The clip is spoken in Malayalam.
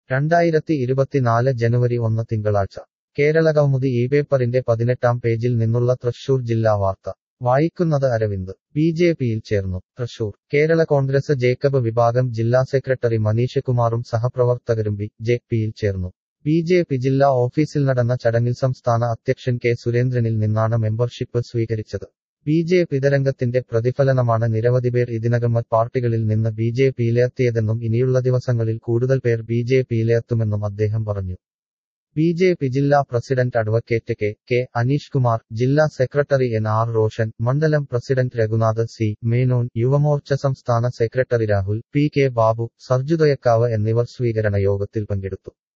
രണ്ടായിരത്തി ഇരുപത്തിനാല് ജനുവരി ഒന്ന് തിങ്കളാഴ്ച കേരളകൗമുദി ഈ പേപ്പറിന്റെ പതിനെട്ടാം പേജിൽ നിന്നുള്ള തൃശൂർ ജില്ലാ വാർത്ത വായിക്കുന്നത് അരവിന്ദ് ബി ജെ പിയിൽ ചേർന്നു തൃശൂർ കേരള കോൺഗ്രസ് ജേക്കബ് വിഭാഗം ജില്ലാ സെക്രട്ടറി മനീഷ് കുമാറും സഹപ്രവർത്തകരും ബി ജെ പിയിൽ ചേർന്നു ബി ജെ പി ജില്ലാ ഓഫീസിൽ നടന്ന ചടങ്ങിൽ സംസ്ഥാന അധ്യക്ഷൻ കെ സുരേന്ദ്രനിൽ നിന്നാണ് മെമ്പർഷിപ്പ് സ്വീകരിച്ചത് ബി ജെ പി തരംഗത്തിന്റെ പ്രതിഫലനമാണ് നിരവധി പേർ ഇതിനകം മറ്റ് പാർട്ടികളിൽ നിന്ന് ബി ജെ പിയിലെത്തിയതെന്നും ഇനിയുള്ള ദിവസങ്ങളിൽ കൂടുതൽ പേർ ബി ജെ പിയിലെത്തുമെന്നും അദ്ദേഹം പറഞ്ഞു ബി ജെ പി ജില്ലാ president advocate K K Aneesh Kumar ജില്ലാ സെക്രട്ടറി എൻ ആർ റോഷൻ മണ്ഡലം പ്രസിഡന്റ് രഘുനാഥ് സി മേനോൻ യുവമോർച്ച സംസ്ഥാന secretary Rahul P K Babu സർജുദയക്കാവ് എന്നിവർ സ്വീകരണ യോഗത്തിൽ പങ്കെടുത്തു